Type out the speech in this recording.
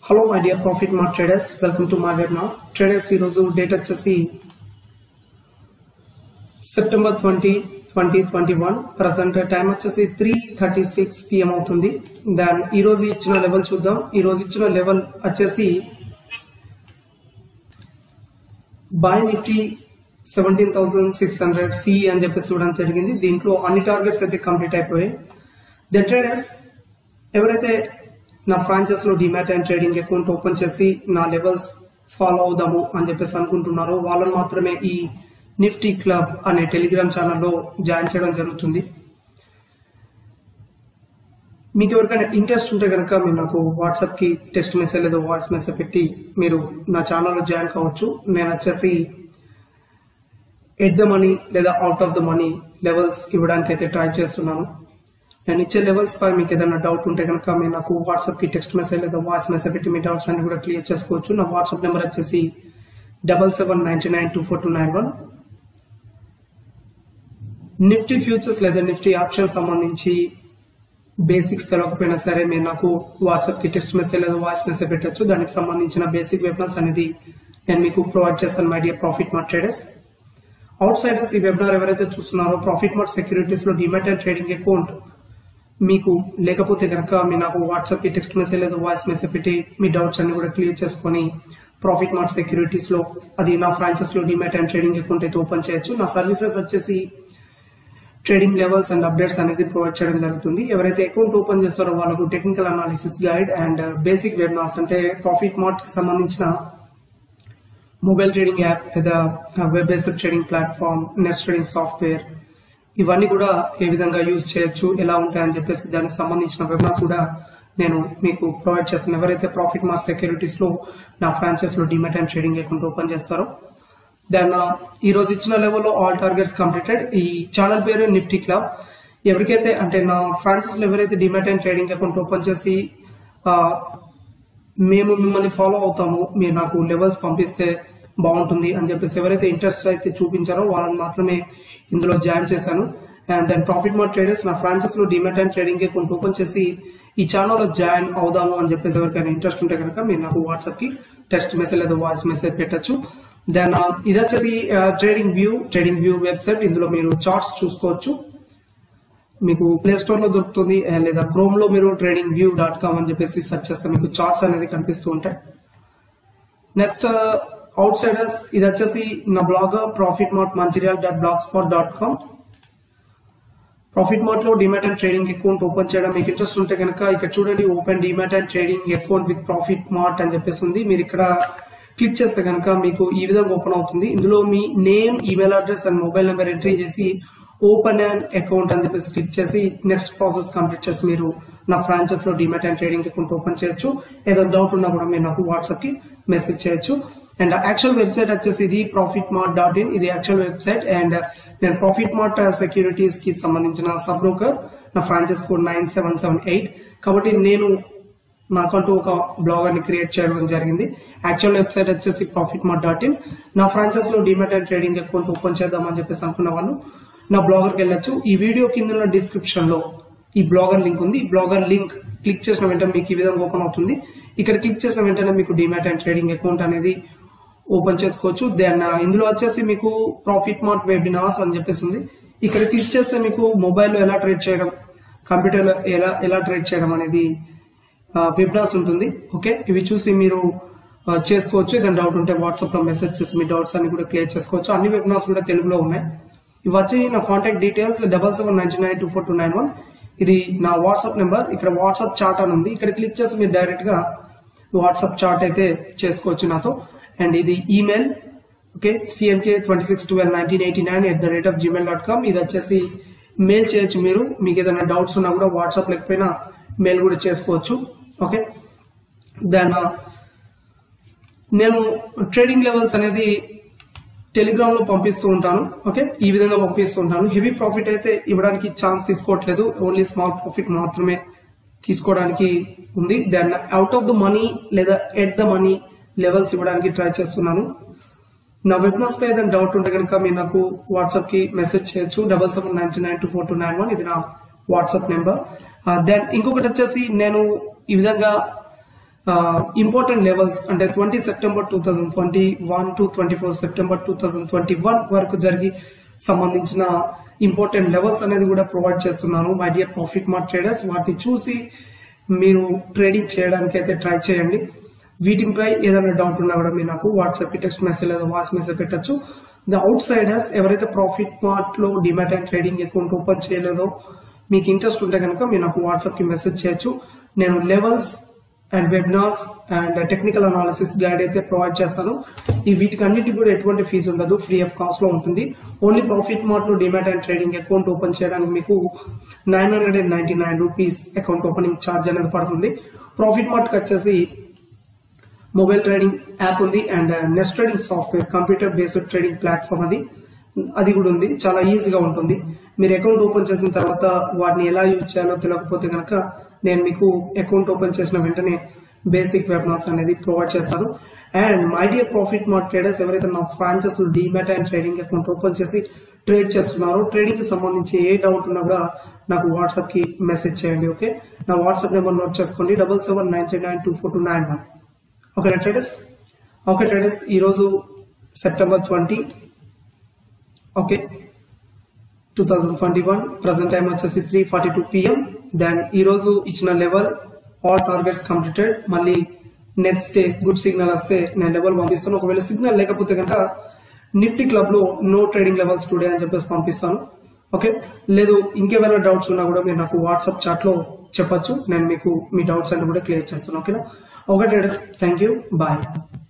hello my dear profit mark traders welcome to my webinar traders ఈరోజు date వచ్చేసి September twenty twenty twenty one present time వచ్చేసి three thirty six PM అవుతుంది దాన్ ఈ రోజు ఇచ్చిన లెవెల్ చూద్దాం ఈ రోజు ఇచ్చిన లెవెల్ వచ్చేసి buy Nifty seventeen thousand six hundred C అని చెప్పేసి ఇవ్వడం జరిగింది దీంట్లో అన్ని టార్గెట్స్ అయితే కంప్లీట్ అయిపోయాయి దెన్ ట్రేడర్స్ ఎవరైతే నా ఫ్రాంచైజ్ లో demat and trading account open చేసి నా లెవెల్స్ ఫాలో అవుదాము అని చెప్పేసి అనుకుంటున్నారో వాళ్ళని మాత్రమే ఈ నిఫ్టీ క్లబ్ అనే టెలిగ్రామ్ ఛానల్లో జాయిన్ చేయడం జరుగుతుంది మీకు ఎవరికైనా ఇంట్రెస్ట్ ఉంటే కనుక మీరు నాకు వాట్సాప్ కి టెక్స్ట్ మెసేజ్ లేదా వాయిస్ మెసేజ్ పెట్టి మీరు నా ఛానల్లో జాయిన్ కావచ్చు నేను వచ్చేసి ఎట్ ద మనీ లేదా out of the money levels ఇవ్వడానికి అయితే ట్రై చేస్తున్నాను నేను ఇచ్చే లెవెల్స్ పై మీకు ఏదైనా డౌట్ ఉంటే కనుక మీరు నాకు వాట్సాప్ కి టెక్స్ట్ మెసేజ్ లేదా వాయిస్ మెసేజ్ పెట్టి మీ డౌట్స్ అన్ని కూడా క్లియర్ చేసుకోవచ్చు నా వాట్సాప్ నెంబర్ వచ్చేసి double seven ninety nine two four two nine one Nifty futures లేదా నిఫ్టీ ఆప్షన్ సంబంధించి బేసిక్స్ తెలియకపోయినా సరే మీరు నాకు వాట్సాప్ కి టెక్స్ట్ మెసేజ్ లేదా వాయిస్ మెసేజ్ పెట్టచ్చు దానికి సంబంధించిన బేసిక్ వెబినార్స్ అనేది నేను మీకు ప్రొవైడ్ చేస్తాను my dear profit mart traders outsiders ఈ వెబినార్ ఎవరైతే చూస్తున్నారో ప్రాఫిట్ మార్ట్ సెక్యూరిటీస్ లో డిమాట్ అండ్ ట్రేడింగ్ అకౌంట్ మీకు లేకపోతే కనుక మీరు నాకు వాట్సాప్ కి టెక్స్ట్ మెసేజ్ లేదా వాయిస్ మెసేజ్ పెట్టి మీ డౌట్స్ అన్ని కూడా క్లియర్ చేసుకొని ప్రాఫిట్ మార్ట్ సెక్యూరిటీస్ లో అది నా ఫ్రాంచైస్ లో డిమాట్ అండ్ ట్రేడింగ్ అకౌంట్ అయితే ఓపెన్ చేయొచ్చు నా సర్వీసెస్ వచ్చేసి ట్రేడింగ్ లెవెల్స్ అండ్ అప్డేట్స్ అనేది ప్రొవైడ్ చేయడం జరుగుతుంది ఎవరైతే అకౌంట్ ఓపెన్ చేస్తారో వాళ్ళకు technical analysis guide and basic webinars అంటే ప్రాఫిట్ మార్ట్ కి సంబంధించిన మొబైల్ ట్రేడింగ్ యాప్ లేదా web based trading platform next trading software ఇవన్నీ కూడా ఏ విధంగా యూజ్ చేయొచ్చు ఎలా ఉంటాయని చెప్పేసి దానికి సంబంధించిన వెబినార్స్ కూడా నేను మీకు ప్రొవైడ్ చేస్తాను ఎవరైతే ప్రాఫిట్ మార్క్ సెక్యూరిటీస్ లో నా ఫ్రాంచైజ్ లో demat and trading account open చేస్తారో దాని ఈ రోజు ఇచ్చిన లెవెల్లో ఆల్ టార్గెట్స్ కంప్లీటెడ్ ఈ ఛానల్ పేరు నిఫ్టీ క్లబ్ ఎవరికైతే అంటే నా ఫ్రాంచైజ్ లో ఎవరైతే demat and trading account open చేసి ఆ, మేము మిమ్మల్ని ఫాలో అవుతాము మీరు నాకు లెవెల్స్ పంపిస్తే బాగుంటుంది అని చెప్పేసి ఎవరైతే ఇంట్రెస్ట్ అయితే చూపించారో వాళ్ళని మాత్రమే ఇందులో జాయిన్ చేశాను అండ్ దాని ప్రాఫిట్ మార్ట్ ట్రేడర్స్ నా ఫ్రాంచైస్ లో demat and trading account open చేసి ఈ ఛానల్లో జాయిన్ అవుదాము అని చెప్పేసి ఎవరికైనా ఇంట్రెస్ట్ ఉంటే కనుక మీరు నాకు వాట్సాప్ కి టెక్స్ట్ మెసేజ్ లేదా వాయిస్ మెసేజ్ పెట్టచ్చు దెన్ ఇది వచ్చేసి trading view trading view website ఇందులో మీరు చార్ట్స్ చూసుకోవచ్చు మీకు ప్లే స్టోర్ లో దొరుకుతుంది ఆ, లేదా క్రోమ్ లో మీరు ట్రేడింగ్ వ్యూ డాట్ కామ్ అని చెప్పేసి సెర్చ్ చేస్తే మీకు చార్ట్స్ అనేది కనిపిస్తూ ఉంటాయి నెక్స్ట్ అవుట్ సైడర్స్ ఇది వచ్చేసి నా blog profit mart Mancherial dot blog spot dot com profit mart లో demat and trading account open చేయడం మీకు ఇంట్రెస్ట్ ఉంటే కనుక ఇక్కడ చూడండి open demat and trading account with profit mart అని చెప్పేసి ఉంది మీరు ఇక్కడ క్లిక్ చేస్తే కనుక మీకు ఈ విధంగా ఓపెన్ అవుతుంది ఇందులో మీ name email address and mobile number entry చేసి ఓపెన్ అండ్ అకౌంట్ అని చెప్పేసి క్లిక్ చేసి నెక్స్ట్ ప్రాసెస్ కంప్లీట్ చేసి మీరు నా ఫ్రాంచైస్ లో demat and trading account open చేయొచ్చు ఏదైనా డౌట్ ఉన్నా కూడా మీరు నాకు వాట్సాప్ కి మెసేజ్ చేయొచ్చు అండ్ యాక్చువల్ వెబ్సైట్ వచ్చేసి ఇది ప్రాఫిట్ మార్ట్ డాట్ ఇన్ ఇది యాక్చువల్ వెబ్సైట్ అండ్ నేను ప్రాఫిట్ మార్ట్ సెక్యూరిటీస్ కి సంబంధించిన సబ్ బ్రోకర్ నా franchise code nine seven seven eight కాబట్టి నేను నాకంటూ ఒక బ్లాగర్ ని క్రియేట్ చేయడం జరిగింది యాక్చువల్ వెబ్సైట్ వచ్చేసి ప్రాఫిట్ మార్ట్ డాట్ ఇన్ నా ఫ్రాంచైస్ లో demat and trading account open చేద్దామని చెప్పేసి అనుకున్న వాళ్ళు నా బ్లాగర్ కి వెళ్ళొచ్చు ఈ వీడియో కింద ఉన్న డిస్క్రిప్షన్ లో ఈ బ్లాగర్ లింక్ ఉంది ఈ బ్లాగర్ లింక్ క్లిక్ చేసిన వెంటనే మీకు ఈ విధంగా ఓపెన్ అవుతుంది ఇక్కడ క్లిక్ చేసిన వెంటనే మీకు డిమాట్ అండ్ ట్రేడింగ్ అకౌంట్ అనేది ఓపెన్ చేసుకోవచ్చు దెన్ ఇందులో వచ్చేసి మీకు ప్రాఫిట్ మార్ట్ వెబినార్స్ అని చెప్పేసి ఉంది ఇక్కడ క్లిక్ చేస్తే మీకు మొబైల్లో ఎలా ట్రేడ్ చేయడం కంప్యూటర్లో ఎలా ఎలా ట్రేడ్ చేయడం అనేది వెబినార్స్ ఉంటుంది ఓకే ఇవి చూసి మీరు ఆ, చేసుకోవచ్చు ఏదైనా డౌట్ ఉంటే వాట్సాప్ లో మెసేజ్ చేసి మీ డౌట్స్ అన్ని కూడా క్లియర్ చేసుకోవచ్చు అన్ని వెబినార్స్ కూడా తెలుగులో ఉన్నాయి ఇవి వచ్చి నా contact details double seven ninety nine two four two nine one ఇది నా వాట్సాప్ నెంబర్ ఇక్కడ వాట్సాప్ చాట్ అని ఉంది ఇక్కడ క్లిక్ చేసి మీరు డైరెక్ట్ గా వాట్సాప్ చాట్ అయితే చేసుకోవచ్చు నాతో అండ్ ఇది email okay CNK twenty six twelve nineteen eighty nine at the rate of Gmail dot com ఇది వచ్చేసి మెయిల్ చేయొచ్చు మీరు మీకు ఏదైనా డౌట్స్ ఉన్నా కూడా వాట్సాప్ లేకపోయినా మెయిల్ కూడా చేసుకోవచ్చు ఓకే దాని నేను ట్రేడింగ్ లెవెల్స్ అనేది టెలిగ్రామ్ లో పంపిస్తూ ఉంటాను ఓకే ఈ విధంగా పంపిస్తూ ఉంటాను హెవీ ప్రాఫిట్ అయితే ఇవ్వడానికి ఛాన్స్ తీసుకోవట్లేదు ఓన్లీ స్మాల్ ప్రాఫిట్ మాత్రమే తీసుకోవడానికి ఉంది దాన్ని అవుట్ ఆఫ్ ద మనీ లేదా ఎట్ ద మనీ లెవెల్స్ ఇవ్వడానికి ట్రై చేస్తున్నాను నా వెబినార్స్ పై ఏదైనా డౌట్ ఉంటే కనుక మీరు నాకు వాట్సాప్ కి మెసేజ్ చేయొచ్చు double seven ninety nine two four two nine one ఇది నా వాట్సాప్ నెంబర్ దెన్ ఇంకొకటి వచ్చేసి నేను ఈ విధంగా ఇంపార్టెంట్ లెవెల్స్ అంటే twenty September two thousand twenty one to twenty four September two thousand twenty one వరకు జరిగి సంబంధించిన ఇంపార్టెంట్ లెవెల్స్ అనేది కూడా ప్రొవైడ్ చేస్తున్నాను my dear profit mart traders వాటిని చూసి మీరు ట్రేడింగ్ చేయడానికి అయితే ట్రై చేయండి వీటిపై ఏదైనా డౌట్ ఉన్నా కూడా మీరు నాకు వాట్సాప్ టెక్స్ట్ మెసేజ్ లేదా వాయిస్ మెసేజ్ పెట్టచ్చు ద అవుట్ సైడర్స్ ఎవరైతే ప్రాఫిట్ మార్ట్ లో demat and trading account open చేయలేదో మీకు ఇంట్రెస్ట్ ఉంటే కనుక మీరు నాకు వాట్సాప్ కి మెసేజ్ చేయొచ్చు నేను levels and webinars and technical analysis guide అయితే ప్రొవైడ్ చేస్తాను ఈ వీటికి అన్నిటికి కూడా ఎటువంటి ఫీజు ఉండదు ఫ్రీ ఆఫ్ కాస్ట్ లో ఉంటుంది ఓన్లీ ప్రాఫిట్ మార్ట్ లో demat and trading account open చేయడానికి మీకు nine hundred and ninety nine rupees account opening charge అనేది పడుతుంది ప్రాఫిట్ మార్ట్ కి వచ్చేసి మొబైల్ ట్రేడింగ్ యాప్ ఉంది and Nest trading software computer based trading platform అది అది కూడా ఉంది చాలా ఈజీగా ఉంటుంది మీరు అకౌంట్ ఓపెన్ చేసిన తర్వాత వాటిని ఎలా యూజ్ చేయాలో తెలియకపోతే కనుక నేను మీకు అకౌంట్ ఓపెన్ చేసిన వెంటనే బేసిక్ వెబినార్స్ అనేది ప్రొవైడ్ చేస్తాను and my dear profit mart traders ఎవరైతే నా franchise demat and trading account open చేసి ట్రేడ్ చేస్తున్నారో ట్రేడింగ్ కి సంబంధించి ఏ డౌట్ ఉన్నా కూడా నాకు వాట్సాప్ కి మెసేజ్ చేయండి ఓకే నా వాట్సాప్ నెంబర్ నోట్ చేసుకోండి double seven nine three nine two four two nine one okay traders okay traders ఈరోజు September twenty okay two thousand twenty one present time వచ్చేసి three forty two PM then ఈ రోజు ఇచ్చిన level all targets completed మళ్ళీ next day good signal వస్తే నేను level పంపిస్తాను ఒకవేళ సిగ్నల్ లేకపోతే కనుక నిఫ్టీ క్లబ్ లో నో ట్రేడింగ్ లెవెల్స్ టుడే అని చెప్పేసి పంపిస్తాను ఓకే లేదు ఇంకేమైనా డౌట్స్ ఉన్నా కూడా మీరు నాకు వాట్సాప్ చాట్ లో చెప్పొచ్చు నేను మీకు మీ డౌట్స్ అన్ని కూడా క్లియర్ చేస్తాను ఓకేనా okay traders thank you bye